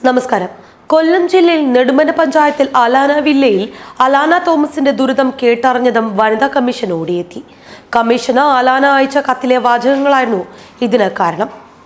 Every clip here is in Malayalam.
നമസ്കാരം കൊല്ലം ജില്ലയിൽ നെടുമന പഞ്ചായത്തിൽ അലാന വില്ലയിൽ അലാന തോമസിന്റെ ദുരിതം കേട്ടറിഞ്ഞതും വനിതാ കമ്മീഷൻ ഓടിയെത്തി കമ്മീഷന് അലാന അയച്ച കത്തിലെ വാചകങ്ങളായിരുന്നു ഇതിന് കാരണം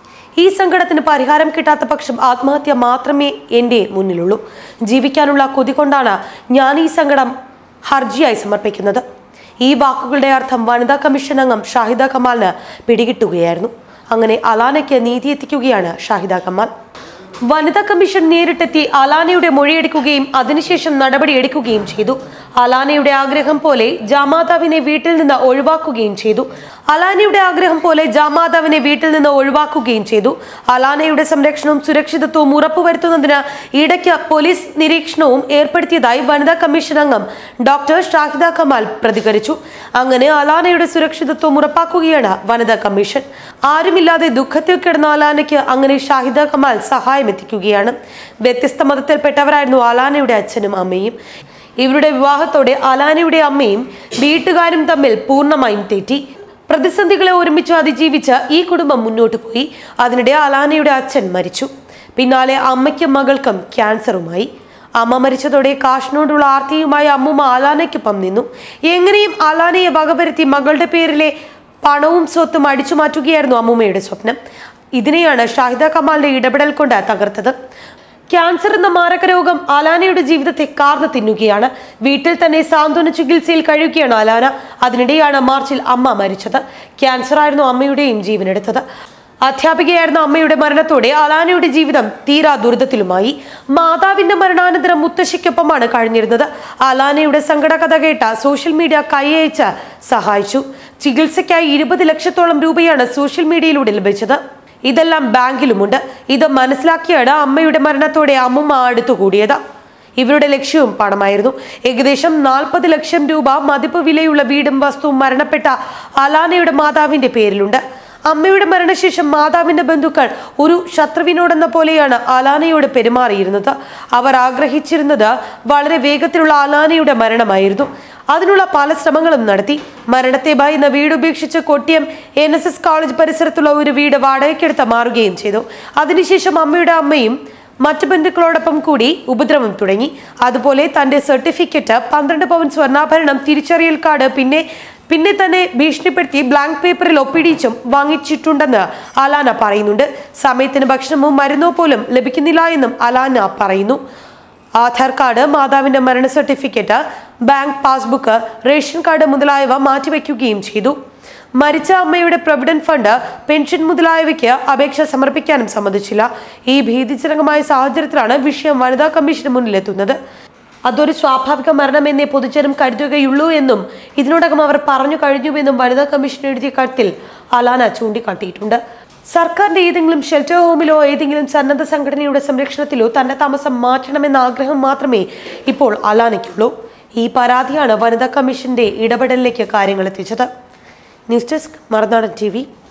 ഈ സങ്കടത്തിന് പരിഹാരം കിട്ടാത്ത പക്ഷം ആത്മഹത്യ മാത്രമേ എൻ്റെ മുന്നിലുള്ളൂ ജീവിക്കാനുള്ള കൊതി കൊണ്ടാണ് ഞാൻ ഈ സങ്കടം ഹർജിയായി സമർപ്പിക്കുന്നത് ഈ വാക്കുകളുടെ അർത്ഥം വനിതാ കമ്മീഷൻ അംഗം ഷാഹിദ കമാലിന് പിടികിട്ടുകയായിരുന്നു അങ്ങനെ അലാനയ്ക്ക് നീതി എത്തിക്കുകയാണ് ഷാഹിദ കമാൽ വനിതാ കമ്മീഷൻ നേരിട്ടെത്തി അലാനയുടെ മൊഴിയെടുക്കുകയും അതിനുശേഷം നടപടി എടുക്കുകയും ചെയ്തു അലാനയുടെ ആഗ്രഹം പോലെ ജാമാതാവിനെ വീട്ടിൽ നിന്ന് ഒഴിവാക്കുകയും ചെയ്തു അലാനയുടെ ആഗ്രഹം പോലെ ജാമാതാവിനെ വീട്ടിൽ നിന്ന് ഒഴിവാക്കുകയും ചെയ്തു അലാനയുടെ സംരക്ഷണവും സുരക്ഷിതത്വവും ഉറപ്പുവരുത്തുന്നതിന് ഇടയ്ക്ക് പോലീസ് നിരീക്ഷണവും ഏർപ്പെടുത്തിയതായി വനിതാ കമ്മീഷൻ അംഗം ഡോക്ടർ ഷാഹിദ കമാൽ പ്രതികരിച്ചു അങ്ങനെ അലാനയുടെ സുരക്ഷിതത്വം ഉറപ്പാക്കുകയാണ് വനിതാ കമ്മീഷൻ ആരുമില്ലാതെ ദുഃഖത്തിൽ കിടന്ന അലാനയ്ക്ക് അങ്ങനെ ഷാഹിദ കമാൽ സഹായം എത്തിക്കുകയാണ് വ്യത്യസ്ത മതത്തിൽപ്പെട്ടവരായിരുന്നു അലാനയുടെ അച്ഛനും അമ്മയും ഇവരുടെ വിവാഹത്തോടെ അലാനയുടെ അമ്മയും വീട്ടുകാരും തമ്മിൽ പൂർണ്ണമായും തെറ്റി പ്രതിസന്ധികളെ ഒരുമിച്ച് അതിജീവിച്ച് ഈ കുടുംബം മുന്നോട്ട് പോയി അതിനിടെ അലാനയുടെ അച്ഛൻ മരിച്ചു പിന്നാലെ അമ്മയ്ക്കും മകൾക്കും ക്യാൻസറുമായി അമ്മ മരിച്ചതോടെ കാഷിനോടുള്ള ആർത്തിയുമായി അമ്മുമ്മ അലാനയ്ക്കൊപ്പം നിന്നു എങ്ങനെയും അലാനയെ വകവരുത്തി മകളുടെ പേരിലെ പണവും സ്വത്തും അടിച്ചു മാറ്റുകയായിരുന്നു അമ്മുമ്മയുടെ സ്വപ്നം ഇതിനെയാണ് ഷാഹിദ കമാലിന്റെ ഇടപെടൽ കൊണ്ട് തകർത്തത് ക്യാൻസർ എന്ന മാരക രോഗം അലാനയുടെ ജീവിതത്തെ കാർന്നു തിന്നുകയാണ് വീട്ടിൽ തന്നെ സാന്ത്വന ചികിത്സയിൽ കഴിയുകയാണ് അലാന അതിനിടെയാണ് മാർച്ചിൽ അമ്മ മരിച്ചത് ക്യാൻസർ ആയിരുന്നു അമ്മയുടെയും ജീവനെടുത്തത് അധ്യാപികയായിരുന്ന അമ്മയുടെ മരണത്തോടെ അലാനയുടെ ജീവിതം തീരാ ദുരിതത്തിലുമായി മാതാവിന്റെ മരണാനന്തരം മുത്തശ്ശിക്കൊപ്പമാണ് കഴിഞ്ഞിരുന്നത് അലാനയുടെ സങ്കടകഥ കേട്ട സോഷ്യൽ മീഡിയ കൈയയച്ച് സഹായിച്ചു ചികിത്സയ്ക്കായി ഇരുപത് ലക്ഷത്തോളം രൂപയാണ് സോഷ്യൽ മീഡിയയിലൂടെ ലഭിച്ചത് ഇതെല്ലാം ബാങ്കിലുമുണ്ട് ഇത് മനസ്സിലാക്കിയാണ് അമ്മയുടെ മരണത്തോടെ അമ്മുമ്മ അടുത്തുകൂടിയത് ഇവരുടെ ലക്ഷ്യവും പണമായിരുന്നു ഏകദേശം നാൽപ്പത് ലക്ഷം രൂപ മതിപ്പ് വിലയുള്ള വീടും വസ്തുവും മരണപ്പെട്ട അലാനയുടെ മാതാവിന്റെ പേരിലുണ്ട് അമ്മയുടെ മരണശേഷം മാതാവിന്റെ ബന്ധുക്കൾ ഒരു ശത്രുവിനോടെന്ന പോലെയാണ് അലാനയോട് പെരുമാറിയിരുന്നത് അവർ ആഗ്രഹിച്ചിരുന്നത് വളരെ വേഗത്തിലുള്ള അലാനയുടെ മരണമായിരുന്നു അതിനുള്ള പല ശ്രമങ്ങളും നടത്തി മരണത്തെ ഭയന്ന് വീട് ഉപേക്ഷിച്ച് Kottiyam N S S college പരിസരത്തുള്ള ഒരു വീട് വാടകയ്ക്കെടുത്ത് മാറുകയും ചെയ്തു അതിനുശേഷം അമ്മയുടെ അമ്മയും മറ്റു ബന്ധുക്കളോടൊപ്പം കൂടി ഉപദ്രവം തുടങ്ങി അതുപോലെ തന്റെ സർട്ടിഫിക്കറ്റ് പന്ത്രണ്ട് പവൻ സ്വർണ്ണാഭരണം തിരിച്ചറിയൽ കാർഡ് പിന്നെ പിന്നെ തന്നെ ഭീഷണിപ്പെടുത്തി ബ്ലാങ്ക് പേപ്പറിൽ ഒപ്പിടിച്ചും വാങ്ങിച്ചിട്ടുണ്ടെന്ന് അലാന പറയുന്നുണ്ട് സമയത്തിന് ഭക്ഷണമോ മരുന്നോ പോലും ലഭിക്കുന്നില്ല എന്നും അലാന പറയുന്നു ആധാർ കാർഡ് മാതാവിന്റെ മരണ certificate bank passbook ration card മുതലായവ മാറ്റിവെക്കുകയും ചെയ്തു മരിച്ച അമ്മയുടെ പ്രൊവിഡന്റ് ഫണ്ട് പെൻഷൻ മുതലായവയ്ക്ക് അപേക്ഷ സമർപ്പിക്കാനും സമ്മതിച്ചില്ല ഈ ഭീതിജനകമായ സാഹചര്യത്തിലാണ് വിഷയം വനിതാ കമ്മീഷന് മുന്നിലെത്തുന്നത് അതൊരു സ്വാഭാവിക മരണമെന്നേ പൊതുജനം കരുതുകയുള്ളൂ എന്നും ഇതിനോടകം അവർ പറഞ്ഞു കഴിഞ്ഞുവെന്നും വനിതാ കമ്മീഷൻ എഴുതിയ കത്തിൽ അലാന ചൂണ്ടിക്കാട്ടിയിട്ടുണ്ട് സർക്കാരിന്റെ ഏതെങ്കിലും ഷെൽട്ടർ ഹോമിലോ ഏതെങ്കിലും സന്നദ്ധ സംഘടനയുടെ സംരക്ഷണത്തിലോ തന്റെ താമസം മാറ്റണമെന്ന ആഗ്രഹം മാത്രമേ ഇപ്പോൾ അലാനയ്ക്കുള്ളൂ ഈ പരാതിയാണ് വനിതാ കമ്മീഷന്റെ ഇടപെടലിലേക്ക് കാര്യങ്ങൾ എത്തിച്ചത് ന്യൂസ് ഡെസ്ക് മറുനാടൻ ടി